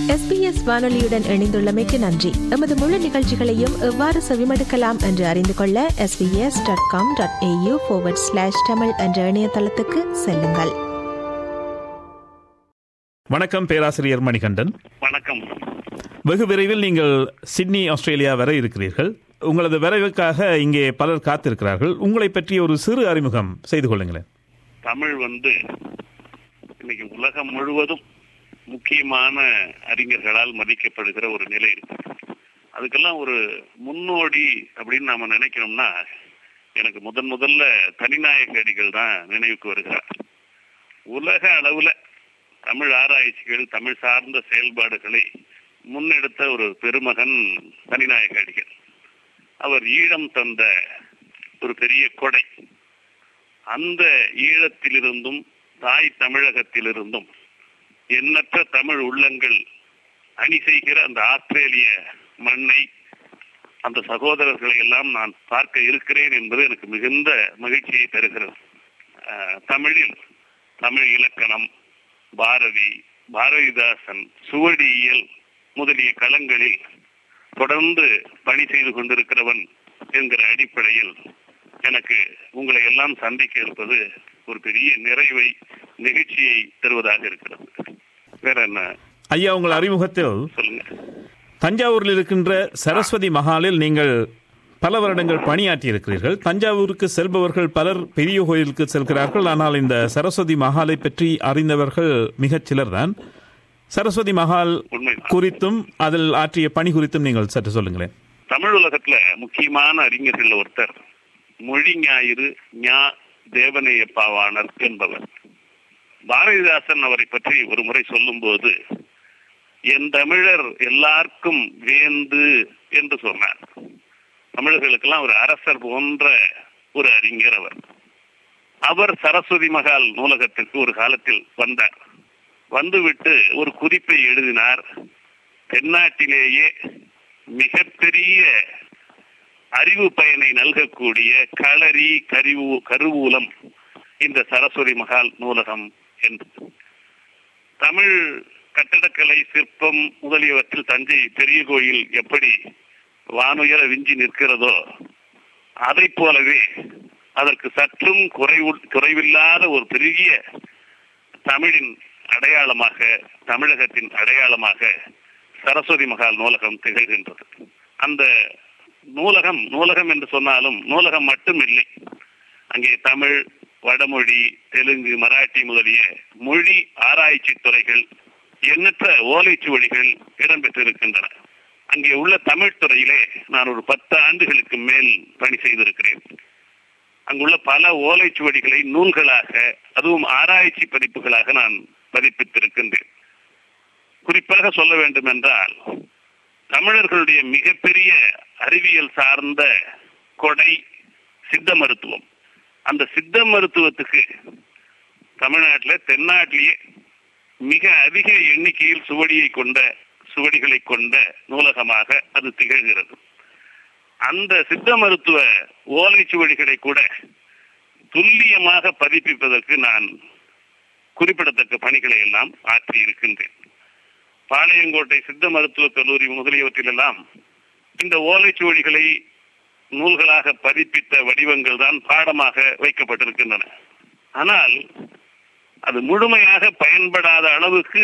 SBS வானொலியுடன் இணைந்துள்ளமைக்கு நன்றி எமது முழு நிகழ்ச்சிகளையும் எவ்வாறு செவிமடுக்கலாம் என்று அறிந்து கொள்ள SBS dot com dot AU slash Tamil என்ற இணையதளத்துக்கு செல்லுங்கள் வணக்கம் பேராசிரியர் மணிகண்டன் வணக்கம் வெகு விரைவில் நீங்கள் சிட்னி ஆஸ்திரேலியா வர இருக்கிறீர்கள் உங்களது வரவுக்காக இங்கே பலர் காத்திருக்கிறார்கள் உங்களை பற்றி ஒரு சிறு அறிமுகம் செய்து கொள்ளுங்களேன் தமிழ் வந்து இன்னைக்கு உலகம் முழுவதும் முக்கியமான அறிஞர்களால் மதிக்கப்படுகிற ஒரு நிலை இருக்கு அதுக்கெல்லாம் ஒரு முன்னோடி அப்படின்னு நாம நினைக்கணும்னா எனக்கு முதன் முதல்ல தனிநாயக அடிகள் தான் நினைவுக்கு வருகிறார் உலக அளவுல தமிழ் ஆராய்ச்சிகள் தமிழ் சார்ந்த செயல்பாடுகளை முன்னெடுத்த ஒரு பெருமகன் தனிநாயக அடிகள் அவர் ஈழம் தந்த ஒரு பெரிய கொடை அந்த ஈழத்திலிருந்தும் தாய் தமிழகத்திலிருந்தும் எண்ணற்ற தமிழ் உள்ளங்கள் அணி செய்கிற அந்த ஆஸ்திரேலிய மண்ணை அந்த சகோதரர்களை எல்லாம் நான் பார்க்க இருக்கிறேன் என்பது எனக்கு மிகுந்த மகிழ்ச்சியை தருகிறது அஹ், தமிழில் தமிழ் இலக்கணம் பாரதி பாரதிதாசன் சுவடியியல் முதலிய களங்களில் தொடர்ந்து பணி செய்து கொண்டிருக்கிறவன் என்கிற அடிப்படையில் எனக்கு உங்களை எல்லாம் சந்திக்க இருப்பது ஒரு பெரிய நிறைவை நிகழ்ச்சியை தருவதாக இருக்கிறது வேற என்ன ஐயா உங்கள் அறிமுகத்தில் சொல்லுங்க தஞ்சாவூரில் இருக்கின்ற சரஸ்வதி மஹாலில் நீங்கள் பல வருடங்கள் பணியாற்றி இருக்கிறீர்கள் தஞ்சாவூருக்கு செல்பவர்கள் பலர் பெரிய கோயிலுக்கு செல்கிறார்கள் ஆனால் இந்த சரஸ்வதி மஹாலை பற்றி அறிந்தவர்கள் மிகச் சிலர்தான் சரஸ்வதி மஹால் உண்மைதான் குறித்தும் அதில் ஆற்றிய பணி குறித்தும் நீங்கள் சற்று சொல்லுங்களேன் தமிழ் உலகத்துல முக்கியமான அறிஞர்கள் ஒருத்தர் மொழி ஞாயிறு ஞா தேவநேய பாவாணர் என்பவர் பாரதிதாசன் அவரை பற்றி ஒரு முறை சொல்லும்போது என் தமிழர் எல்லாருக்கும் வேந்து என்று சொன்னார் தமிழர்களுக்கெல்லாம் ஒரு அரசர் போன்ற ஒரு அறிஞர் அவர் அவர் சரஸ்வதி மகால் நூலகத்திற்கு ஒரு காலத்தில் வந்தார் வந்துவிட்டு ஒரு குறிப்பை எழுதினார் தென்னாட்டிலேயே மிகப்பெரிய அறிவு பயனை நல்கக்கூடிய களரி கரிவு கருவூலம் இந்த சரஸ்வதி மகால் நூலகம் என்று தமிழ் கட்டடக்கலை சிற்பம் முதலியவற்றில் தஞ்சை பெரிய கோயில் எப்படி வானுயர விஞ்சி நிற்கிறதோ அதை போலவே அதற்கு சற்றும் குறைவு குறைவில்லாத ஒரு பெரிய தமிழின் அடையாளமாக தமிழகத்தின் அடையாளமாக சரஸ்வதி மகால் நூலகம் திகழ்கின்றது அந்த நூலகம் நூலகம் என்று சொன்னாலும் நூலகம் மட்டும் இல்லை அங்கே தமிழ் வடமொழி தெலுங்கு மராட்டி முதலிய மொழி ஆராய்ச்சி துறைகள் எண்ணற்ற ஓலைச்சுவடிகள் இடம்பெற்றிருக்கின்றன அங்கே உள்ள தமிழ் துறையிலே நான் ஒரு பத்து ஆண்டுகளுக்கு மேல் பணி செய்திருக்கிறேன் அங்குள்ள பல ஓலைச்சுவடிகளை நூல்களாக அதுவும் ஆராய்ச்சி பதிப்புகளாக நான் பதிப்பித்திருக்கின்றேன் குறிப்பாக சொல்ல வேண்டும் என்றால் தமிழர்களுடைய மிகப்பெரிய அறிவியல் சார்ந்த கொடை சித்த மருத்துவம் அந்த சித்த மருத்துவத்துக்கு தமிழ்நாட்டில் தென்னாட்டிலேயே மிக அதிக எண்ணிக்கையில் சுவடியை கொண்ட சுவடிகளை கொண்ட நூலகமாக அது திகழ்கிறது அந்த சித்த மருத்துவ ஓலைச்சுவடிகளை கூட துல்லியமாக பதிப்பிப்பதற்கு நான் குறிப்பிடத்தக்க பணிகளை எல்லாம் ஆற்றி இருக்கின்றேன் பாளையங்கோட்டை சித்த மருத்துவக் கல்லூரி முதலியவற்றிலெல்லாம் இந்த ஓலைச்சுவடிகளை நூல்களாக பதிப்பித்த வடிவங்கள் தான் பாடமாக வைக்கப்பட்டிருக்கின்றன ஆனால் அது முழுமையாக பயன்படாத அளவுக்கு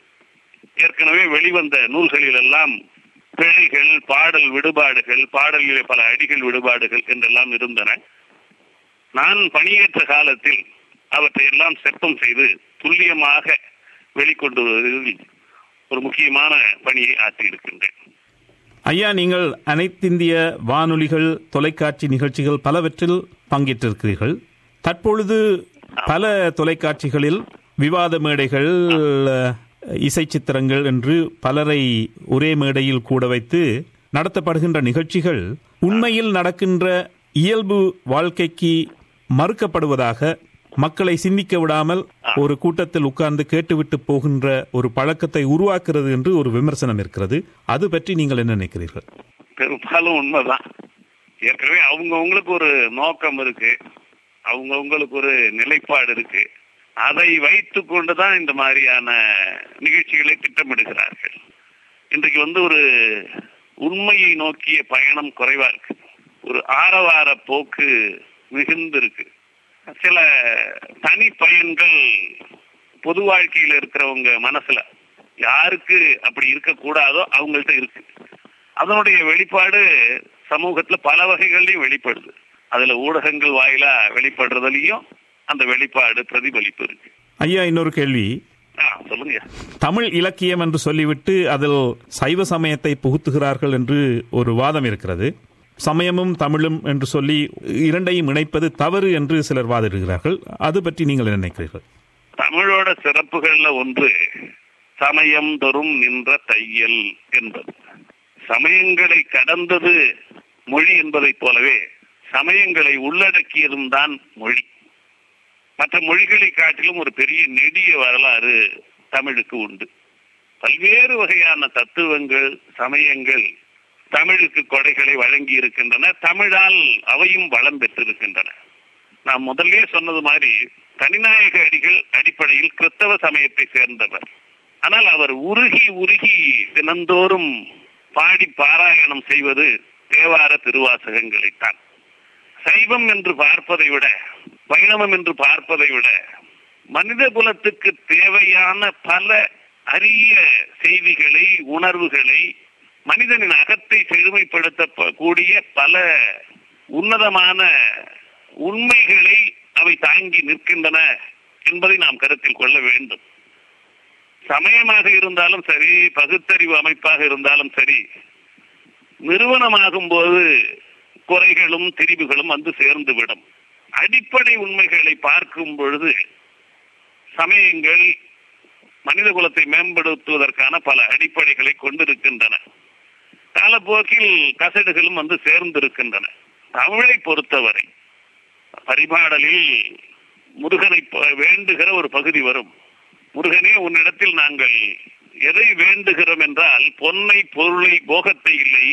ஏற்கனவே வெளிவந்த நூல்களில் எல்லாம் பிழைகள் பாடல் விடுபாடுகள் பாடலிலே பல அடிகள் விடுபாடுகள் என்றெல்லாம் இருந்தன நான் பணியேற்ற காலத்தில் அவற்றை எல்லாம் செப்பம் செய்து துல்லியமாக வெளிக்கொண்டு வருவதில் ஒரு முக்கியமான பணியை ஆற்றியிருக்கின்றேன் ஐயா நீங்கள் அனைத்திந்திய வானொலிகள் தொலைக்காட்சி நிகழ்ச்சிகள் பலவற்றில் பங்கேற்றிருக்கிறீர்கள் தற்பொழுது பல தொலைக்காட்சிகளில் விவாத மேடைகள் இசை சித்திரங்கள் என்று பலரை ஒரே மேடையில் கூட வைத்து நடத்தப்படுகின்ற நிகழ்ச்சிகள் உண்மையில் நடக்கின்ற இயல்பு வாழ்க்கைக்கு மறுக்கப்படுவதாக மக்களை சிந்திக்க விடாமல் ஒரு கூட்டத்தில் உட்கார்ந்து கேட்டுவிட்டு போகின்ற ஒரு பழக்கத்தை உருவாக்குறது என்று ஒரு விமர்சனம் இருக்கிறது அது பற்றி நீங்கள் என்ன நினைக்கிறீர்கள் பெரும்பாலும் உண்மைதான் ஏற்கனவே அவங்கவுங்களுக்கு ஒரு நோக்கம் இருக்கு அவங்கவுங்களுக்கு ஒரு நிலைப்பாடு இருக்கு அதை வைத்து கொண்டுதான் இந்த மாதிரியான நிகழ்ச்சிகளை திட்டமிடுகிறார்கள் இன்றைக்கு வந்து ஒரு உண்மையை நோக்கிய பயணம் குறைவா இருக்கு ஒரு ஆரவார போக்கு மிகுந்து இருக்கு சில தனி பயன்கள் பொது வாழ்க்கையில இருக்கிறவங்க மனசுல யாருக்கு அப்படி இருக்கக்கூடாதோ அவங்கள்ட்ட இருக்கு அதனுடைய வெளிப்பாடு சமூகத்துல பல வகைகள்லயும் வெளிப்படுது அதுல ஊடகங்கள் வாயிலா வெளிப்படுறதுலயும் அந்த வெளிப்பாடு பிரதிபலிப்பு இருக்கு ஐயா இன்னொரு கேள்வி ஆ, சொல்லுங்க தமிழ் இலக்கியம் என்று சொல்லிவிட்டு அதில் சைவ சமயத்தை புகுத்துகிறார்கள் என்று ஒரு வாதம் இருக்கிறது சமயமும் தமிழும் என்று சொல்லி இரண்டையும் இணைப்பது தவறு என்று சிலர் வாதிடுகிறார்கள் அது பற்றி நீங்கள் என்ன நினைக்கிறீர்கள் தமிழோட சிறப்புகள்ல ஒன்று சமயம் தொறும் நின்ற தையல் என்பது சமயங்களை கடந்தது மொழி என்பதைப் போலவே சமயங்களை உள்ளடக்கியதும் தான் மொழி மற்ற மொழிகளை காட்டிலும் ஒரு பெரிய நெடிய வரலாறு தமிழுக்கு உண்டு பல்வேறு வகையான தத்துவங்கள் சமயங்கள் தமிழுக்கு கொடைகளை வழங்கி இருக்கின்றன தமிழால் அவையும் வளம் பெற்றிருக்கின்றன நான் முதல்லே சொன்னது மாதிரி தனிநாயக அடிகள் அடிப்படையில் கிறிஸ்தவ சமயத்தை சேர்ந்தவர் ஆனால் அவர் உருகி உருகி தினந்தோறும் பாடி பாராயணம் செய்வது தேவார திருவாசகங்களைத்தான் சைவம் என்று பார்ப்பதை விட வைணவம் என்று பார்ப்பதை விட மனித குலத்துக்கு தேவையான பல அரிய செய்திகளை உணர்வுகளை மனிதனின் அகத்தை செழுமைப்படுத்தக்கூடிய பல உன்னதமான உண்மைகளை அவை தாங்கி நிற்கின்றன என்பதை நாம் கருத்தில் கொள்ள வேண்டும் சமயமாக இருந்தாலும் சரி பகுத்தறிவு அமைப்பாக இருந்தாலும் சரி நிறுவனமாகும் போது குறைகளும் திரிவுகளும் வந்து சேர்ந்து விடும் அடிப்படை உண்மைகளை பார்க்கும் பொழுது சமயங்கள் மனித குலத்தை மேம்படுத்துவதற்கான பல அடிப்படைகளை கொண்டிருக்கின்றன காலப்போக்கில் கசடுகளும் வந்து சேர்ந்திருக்கின்றன தமிழை பொறுத்தவரை பரிபாடலில் முருகனை ப- வேண்டுகிற ஒரு பகுதி வரும் முருகனே உன்னிடத்தில் நாங்கள் எதை வேண்டுகிறோம் என்றால் பொன்னை பொருளை போகத்தை இல்லை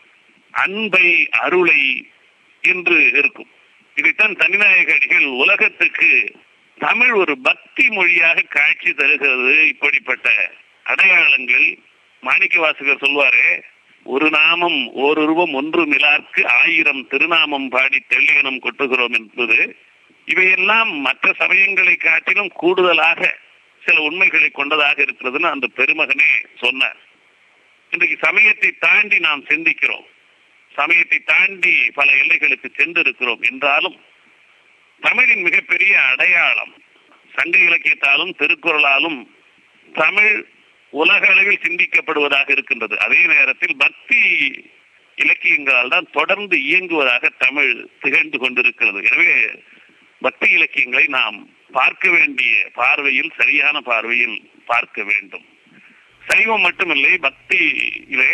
அன்பை அருளை என்று இருக்கும் இதைத்தான் தனிநாயக அடிகள் உலகத்துக்கு தமிழ் ஒரு பக்தி மொழியாக காட்சி தருகிறது இப்படிப்பட்ட அடையாளங்கள் மாணிக்க வாசகர் சொல்வாரே ஒரு நாமம் ஓருருவம் ஒன்று மிலார்க்கு ஆயிரம் திருநாமம் பாடி தெள்ளியனம் கொட்டுகிறோம் என்பது இவையெல்லாம் மற்ற சமயங்களை காட்டிலும் கூடுதலாக சில உண்மைகளை கொண்டதாக இருக்கிறதுன்னு அந்த பெருமகனே சொன்னார் இன்றைக்கு சமயத்தை தாண்டி நாம் சிந்திக்கிறோம் சமயத்தை தாண்டி பல எல்லைகளுக்கு சென்றிருக்கிறோம் என்றாலும் தமிழின் மிகப்பெரிய அடையாளம் சங்க இலக்கியத்தாலும் திருக்குறளாலும் தமிழ் உலக அளவில் சிந்திக்கப்படுவதாக இருக்கின்றது அதே நேரத்தில் பக்தி இலக்கியங்களால் தான் தொடர்ந்து இயங்குவதாக தமிழ் திகழ்ந்து கொண்டிருக்கிறது எனவே பக்தி இலக்கியங்களை நாம் பார்க்க வேண்டிய பார்வையில் சரியான பார்வையில் பார்க்க வேண்டும் சைவம் மட்டுமில்லை பக்தியிலே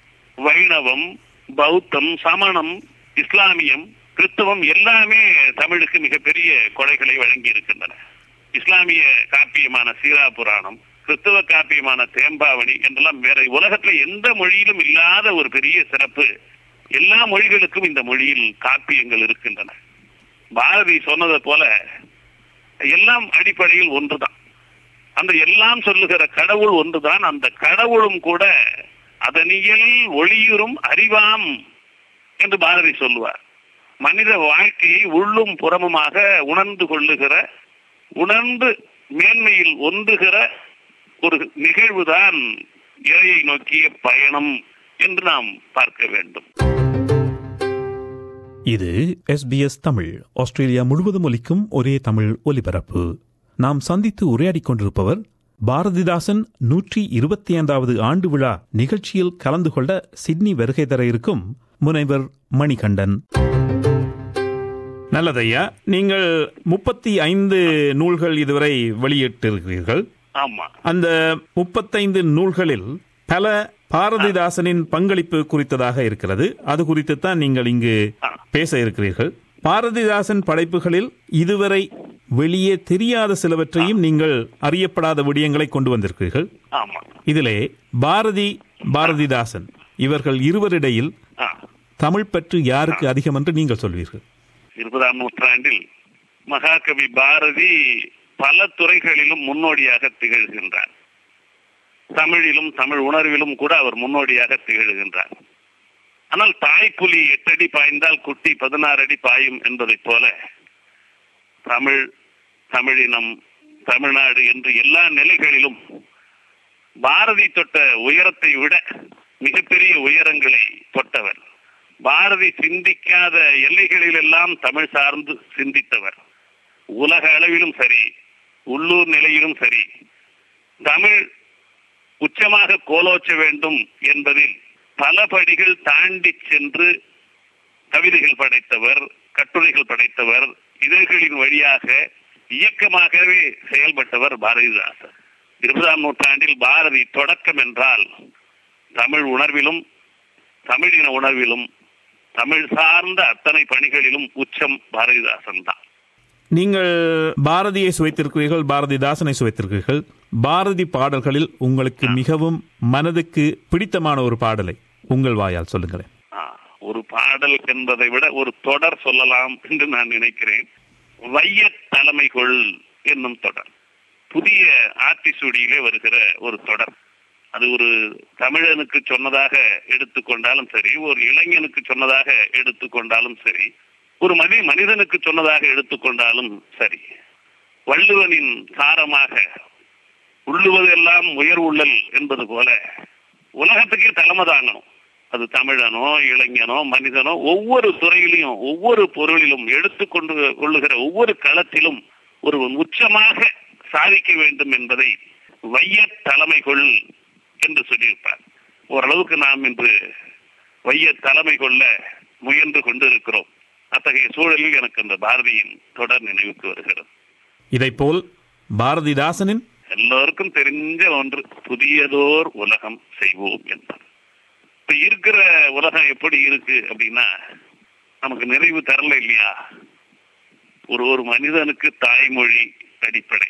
வைணவம் பௌத்தம் சமணம் இஸ்லாமியம் கிறிஸ்தவம் எல்லாமே தமிழுக்கு மிகப்பெரிய கொடைகளை வழங்கி இருக்கின்றன இஸ்லாமிய காப்பியமான சீரா புராணம் கிறிஸ்தவ காப்பியமான தேம்பாவணி என்றெல்லாம் வேற உலகத்துல எந்த மொழியிலும் இல்லாத ஒரு பெரிய சிறப்பு எல்லா மொழிகளுக்கும் இந்த மொழியில் காப்பியங்கள் இருக்கின்றன பாரதி சொன்னதை போல எல்லாம் அடிப்படையில் ஒன்றுதான் அந்த எல்லாம் சொல்லுகிற கடவுள் ஒன்றுதான் அந்த கடவுளும் கூட அதனியல் ஒளியுறும் அறிவாம் என்று பாரதி சொல்லுவார் மனித வாழ்க்கையை உள்ளும் புறமுமாக உணர்ந்து கொள்ளுகிற உணர்ந்து மேன்மையில் ஒன்றுகிற ஒரு நிகழ்வுதான் இறையை நோக்கிய பயணம் என்று நாம் பார்க்க வேண்டும் இது எஸ்பிஎஸ் தமிழ் ஆஸ்திரேலியா முழுவதும் ஒலிக்கும் ஒரே தமிழ் ஒலிபரப்பு நாம் சந்தித்து உரையாடிக் கொண்டிருப்பவர் பாரதிதாசன் நூற்றி இருபத்தி ஐந்தாவது ஆண்டு விழா நிகழ்ச்சியில் கலந்து கொள்ள சிட்னி வருகை தர இருக்கும் முனைவர் மணிகண்டன் நல்லதையா நீங்கள் முப்பத்தி ஐந்து நூல்கள் இதுவரை வெளியிட்டிருக்கிறீர்கள் ஆமா அந்த முப்பத்தைந்து நூல்களில் பல பாரதிதாசனின் பங்களிப்பு குறித்ததாக இருக்கிறது அது குறித்துத்தான் நீங்கள் இங்கு பேச இருக்கிறீர்கள் பாரதிதாசன் படைப்புகளில் இதுவரை வெளியே தெரியாத சிலவற்றையும் நீங்கள் அறியப்படாத விடயங்களை கொண்டு வந்திருக்கிறீர்கள் ஆமா இதிலே பாரதி பாரதிதாசன் இவர்கள் இருவரிடையில் ஆ. தமிழ் பற்று யாருக்கு அதிகம் என்று நீங்கள் சொல்வீர்கள் இருபதாம் நூற்றாண்டில் மகாகவி பாரதி பல துறைகளிலும் முன்னோடியாக திகழ்கின்றார் தமிழிலும் தமிழ் உணர்விலும் கூட அவர் முன்னோடியாக திகழ்கின்றார் ஆனால் தாய்ப்புலி எட்டடி பாய்ந்தால் குட்டி பதினாறு அடி பாயும் என்பதைப் போல தமிழ் தமிழினம் தமிழ்நாடு என்று எல்லா நிலைகளிலும் பாரதி தொட்ட உயரத்தை விட மிகப்பெரிய உயரங்களை தொட்டவர் பாரதி சிந்திக்காத எல்லைகளில் எல்லாம் தமிழ் சார்ந்து சிந்தித்தவர் உலக அளவிலும் சரி உள்ளூர் நிலையிலும் சரி தமிழ் உச்சமாக கோலோச்ச வேண்டும் என்பதில் பல படிகள் தாண்டி சென்று கவிதைகள் படைத்தவர் கட்டுரைகள் படைத்தவர் இதழ்களின் வழியாக இயக்கமாகவே செயல்பட்டவர் பாரதிதாசன் இருபதாம் நூற்றாண்டில் பாரதி தொடக்கம் என்றால் தமிழ் உணர்விலும் தமிழின உணர்விலும் தமிழ் சார்ந்த அத்தனை பணிகளிலும் உச்சம் பாரதிதாசன் தான் நீங்கள் பாரதியை சுவைத்திருக்கிறீர்கள் பாரதிதாசனை சுவைத்திருக்கிறீர்கள் பாரதி பாடல்களில் உங்களுக்கு மிகவும் மனதுக்கு பிடித்தமான ஒரு பாடலை உங்கள் வாயால் சொல்லுங்களேன் ஆ, ஒரு பாடல் என்பதை விட ஒரு தொடர் சொல்லலாம் என்று நான் நினைக்கிறேன் வைய தலைமை கொள் என்னும் தொடர் புதிய ஆத்திசூடியிலே வருகிற ஒரு தொடர் அது ஒரு தமிழனுக்கு சொன்னதாக எடுத்துக்கொண்டாலும் சரி ஒரு இளைஞனுக்கு சொன்னதாக எடுத்துக்கொண்டாலும் சரி ஒரு மதி மனிதனுக்கு சொன்னதாக எடுத்துக்கொண்டாலும் சரி வள்ளுவனின் சாரமாக உள்ளுவதெல்லாம் உயர் உள்ளல் என்பது போல உலகத்துக்கே தலைமை தாங்கணும் அது தமிழனோ இளைஞனோ மனிதனோ ஒவ்வொரு துறையிலும் ஒவ்வொரு பொருளிலும் எடுத்துக்கொண்டு கொள்ளுகிற ஒவ்வொரு களத்திலும் ஒரு உச்சமாக சாதிக்க வேண்டும் என்பதை வைய தலைமை கொள் என்று சொல்லியிருப்பார் ஓரளவுக்கு நாம் இன்று வைய தலைமை கொள்ள முயன்று கொண்டிருக்கிறோம் அத்தகைய சூழலில் எனக்கு இந்த பாரதியின் தொடர் நினைவுக்கு வருகிறது இதைப்போல் பாரதிதாசனின் எல்லோருக்கும் தெரிஞ்ச ஒன்று புதியதோர் உலகம் செய்வோம் என்பது இப்ப இருக்கிற உலகம் எப்படி இருக்கு அப்படின்னா நமக்கு நிறைவு தரல இல்லையா ஒரு ஒரு மனிதனுக்கு தாய்மொழி அடிப்படை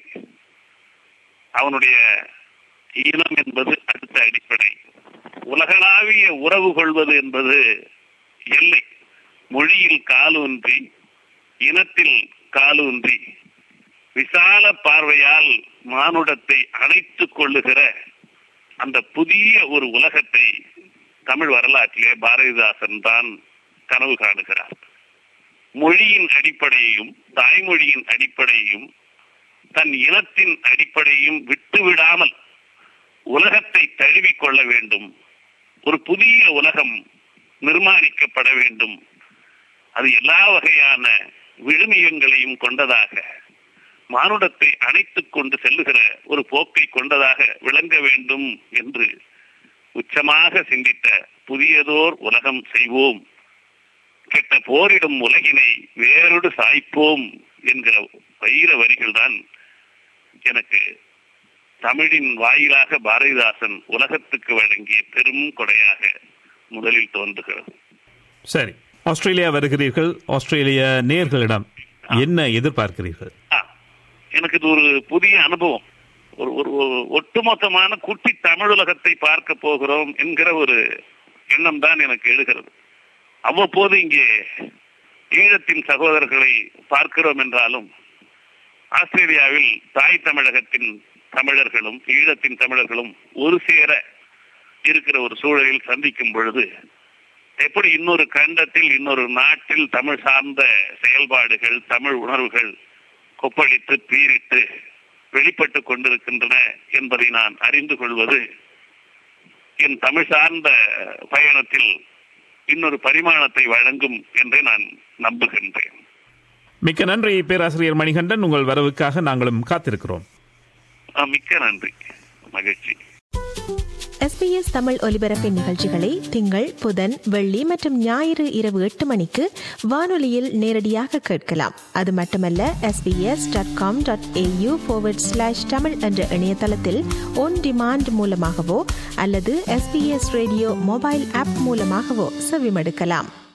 அவனுடைய ஈனம் என்பது அடுத்த அடிப்படை உலகளாவிய உறவு கொள்வது என்பது எல்லை மொழியில் காலூன்றி இனத்தில் காலூன்றி விசால பார்வையால் மானுடத்தை அணைத்துக் கொள்ளுகிற அந்த புதிய ஒரு உலகத்தை தமிழ் வரலாற்றிலே பாரதிதாசன் தான் கனவு காணுகிறார் மொழியின் அடிப்படையையும் தாய்மொழியின் அடிப்படையையும் தன் இனத்தின் அடிப்படையும் விட்டுவிடாமல் உலகத்தை தழுவிக் கொள்ள வேண்டும் ஒரு புதிய உலகம் நிர்மாணிக்கப்பட வேண்டும் அது எல்லா வகையான விழுமியங்களையும் கொண்டதாக மானுடத்தை அணைத்துக் கொண்டு செல்லுகிற ஒரு போக்கை கொண்டதாக விளங்க வேண்டும் என்று உச்சமாக சிந்தித்த புதியதோர் உலகம் செய்வோம் கெட்ட போரிடும் உலகினை வேறொடு சாய்ப்போம் என்கிற வைர வரிகள் தான் எனக்கு தமிழின் வாயிலாக பாரதிதாசன் உலகத்துக்கு வழங்கிய பெரும் கொடையாக முதலில் தோன்றுகிறது சரி ஆஸ்திரேலியா வருகிறீர்கள் ஆஸ்திரேலிய நேர்களிடம் என்ன எதிர்பார்க்கிறீர்கள் ஆ, எனக்கு இது ஒரு புதிய அனுபவம் ஒரு ஒரு ஒரு ஒட்டுமொத்தமான குட்டி தமிழுலகத்தை பார்க்க போகிறோம் என்கிற ஒரு எண்ணம் தான் எனக்கு எழுகிறது அவ்வப்போது இங்கே ஈழத்தின் சகோதரர்களை பார்க்கிறோம் என்றாலும் ஆஸ்திரேலியாவில் தாய் தமிழகத்தின் தமிழர்களும் ஈழத்தின் தமிழர்களும் ஒரு சேர இருக்கிற ஒரு சூழலில் சந்திக்கும் பொழுது எப்படி இன்னொரு கண்டத்தில் இன்னொரு நாட்டில் தமிழ் சார்ந்த செயல்பாடுகள் தமிழ் உணர்வுகள் கொப்பளித்து பீரிட்டு வெளிப்பட்டு கொண்டிருக்கின்றன என்பதை நான் அறிந்து கொள்வது என் தமிழ் சார்ந்த பயணத்தில் இன்னொரு பரிமாணத்தை வழங்கும் என்று நான் நம்புகின்றேன் மிக்க நன்றி பேராசிரியர் மணிகண்டன் உங்கள் வரவுக்காக நாங்களும் காத்திருக்கிறோம் ஆ, மிக்க நன்றி மகிழ்ச்சி எஸ்பிஎஸ் தமிழ் ஒலிபரப்பின் நிகழ்ச்சிகளை திங்கள் புதன் வெள்ளி மற்றும் ஞாயிறு இரவு எட்டு மணிக்கு வானொலியில் நேரடியாக கேட்கலாம் அது மட்டுமல்ல SBS dot com dot AU slash Tamil என்ற இணையதளத்தில் ஒன் டிமாண்ட் மூலமாகவோ அல்லது எஸ்பிஎஸ் ரேடியோ மொபைல் ஆப் மூலமாகவோ செவிமடுக்கலாம்